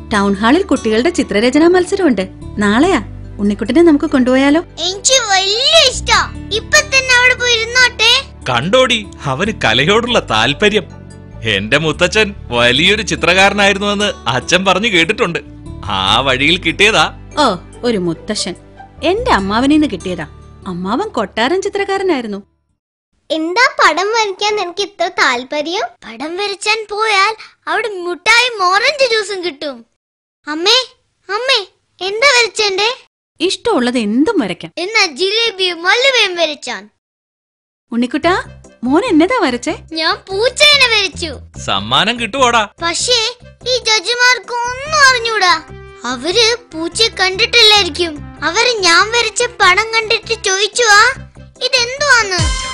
town ഹാളിൽ കുട്ടികളുടെ ചിത്രരചനാ മത്സരമുണ്ട് നാളെയാ ഉണ്ണിക്കുട്ടനെ നമുക്ക് കൊണ്ടുപോയാലോ എനിക്ക് വലിയ ഇഷ്ടാ ഇപ്പൊ തന്നെ അവിടെ പോയി ഇരുന്നോട്ടെ കണ്ടോടി അവന് കലയോടുള്ള താല്പര്യം എന്റെ മുത്തച്ഛൻ വലിയൊരു ചിത്രകാരനായിരുന്നുവെന്ന് അച്ഛൻ പറഞ്ഞു കേട്ടിട്ടുണ്ട് ആ വഴിയിൽ കിട്ടിയതാ ഓ ഒരു മുത്തശ്ശൻ എന്റെ അമ്മാവനിന്ന് കിട്ടിയതാ അമ്മാവൻ കൊട്ടാരൻ ചിത്രകാരനായിരുന്നു എന്താ പടം വരയ്ക്കാൻ എനിക്ക് ഇത്ര താല്പര്യം പടം വരച്ചാൻ പോയാൽ അവിടെ മുട്ടായും ഓറഞ്ച് ജ്യൂസും കിട്ടും അമ്മേ അമ്മേ എന്താ വരച്ചേണ്ടേ ഇഷ്ടമുള്ളത് എന്തും വരയ്ക്കാം എന്നാ ജിലേബിയും മല്ലുവയും വരച്ചാൻ ഉണ്ണിക്കുട്ടാ മോൻ എന്നതാ വരച്ചേ ഞാൻ പൂച്ചേനെ വരച്ചു സമ്മാനം കിട്ടുവോടാ പക്ഷേ ഈ ജഡ്ജിമാർക്ക് ഒന്നും അറിഞ്ഞൂടാ അവര് പൂച്ചയെ കണ്ടിട്ടില്ലായിരിക്കും അവര് ഞാൻ വരച്ച പടം കണ്ടിട്ട് ചോദിച്ചുവാ ഇതെന്തുവാന്ന്